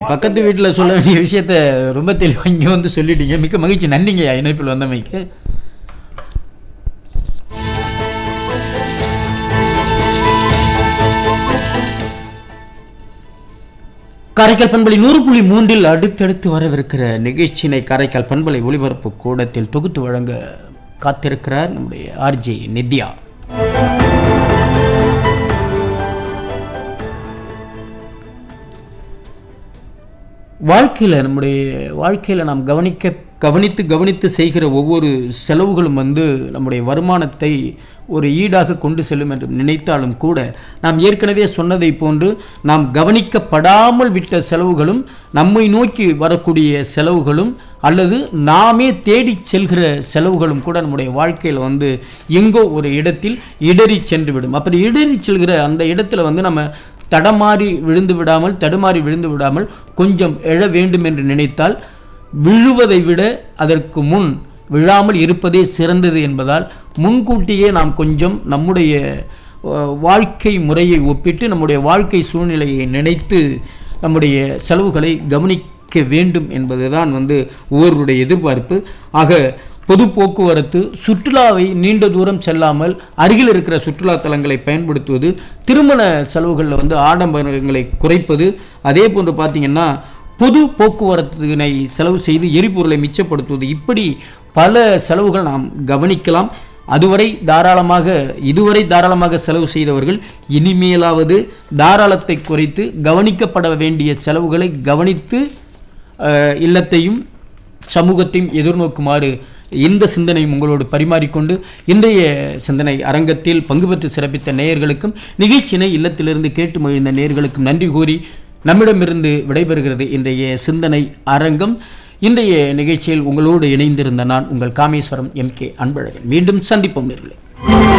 பக்கத்து வீட்டில் சொல்ல வேண்டிய விஷயத்த ரொம்ப தெளிவாக இங்கே வந்து சொல்லிட்டீங்க மிக்க மகிழ்ச்சி நன்றிங்கய்யா இணைப்பில் வந்தமைக்கு காரைக்கால் பண்பலை நூறு புள்ளி மூன்றில் அடுத்தடுத்து வரவிருக்கிற நிகழ்ச்சியினை காரைக்கால் பண்பலை ஒளிபரப்பு கூடத்தில் தொகுத்து வழங்க காத்திருக்கிறார் நம்முடைய ஆர்ஜே நித்யா வாழ்க்கையில் நம்முடைய வாழ்க்கையில் நாம் கவனிக்க கவனித்து கவனித்து செய்கிற ஒவ்வொரு செலவுகளும் வந்து நம்முடைய வருமானத்தை ஒரு ஈடாக கொண்டு செல்லும் என்று நினைத்தாலும் கூட நாம் ஏற்கனவே சொன்னதை போன்று நாம் கவனிக்கப்படாமல் விட்ட செலவுகளும் நம்மை நோக்கி வரக்கூடிய செலவுகளும் அல்லது நாமே தேடி செல்கிற செலவுகளும் கூட நம்முடைய வாழ்க்கையில் வந்து எங்கோ ஒரு இடத்தில் இடறி சென்று விடும் அப்படி இடறி செல்கிற அந்த இடத்துல வந்து நம்ம தடமாறி விழுந்து விடாமல் தடுமாறி விழுந்து விடாமல் கொஞ்சம் எழ வேண்டும் என்று நினைத்தால் விழுவதை விட அதற்கு முன் விழாமல் இருப்பதே சிறந்தது என்பதால் முன்கூட்டியே நாம் கொஞ்சம் நம்முடைய அஹ், வாழ்க்கை முறையை ஒப்பிட்டு நம்முடைய வாழ்க்கை சூழ்நிலையை நினைத்து நம்முடைய செலவுகளை கவனிக்க வேண்டும் என்பதுதான் வந்து ஒவ்வொருடைய எதிர்பார்ப்பு ஆக பொது போக்குவரத்து சுற்றுலாவை நீண்ட தூரம் செல்லாமல் அருகில் இருக்கிற சுற்றுலா தலங்களை பயன்படுத்துவது திருமண செலவுகளில் வந்து ஆடம்பரங்களை குறைப்பது அதே போன்று பார்த்தீங்கன்னா பொது போக்குவரத்தினை செலவு செய்து எரிபொருளை மிச்சப்படுத்துவது இப்படி பல செலவுகள் நாம் கவனிக்கலாம் அதுவரை தாராளமாக இதுவரை தாராளமாக செலவு செய்தவர்கள் இனிமேலாவது தாராளத்தை குறைத்து கவனிக்கப்பட வேண்டிய செலவுகளை கவனித்து அஹ், இல்லத்தையும் சமூகத்தையும் எதிர்நோக்குமாறு இந்த சிந்தனையும் உங்களோடு பரிமாறிக்கொண்டு இன்றைய சிந்தனை அரங்கத்தில் பங்கு பெற்று சிறப்பித்த நேயர்களுக்கும் நிகழ்ச்சியினை இல்லத்திலிருந்து கேட்டு மகிழ்ந்த நேயர்களுக்கும் நன்றி கூறி நம்மிடமிருந்து விடைபெறுகிறது இன்றைய சிந்தனை அரங்கம் இன்றைய நிகழ்ச்சியில் உங்களோடு இணைந்திருந்த நான் உங்கள் காமேஸ்வரம் எம் கே அன்பழகன் மீண்டும் சந்திப்போம் நேர்களே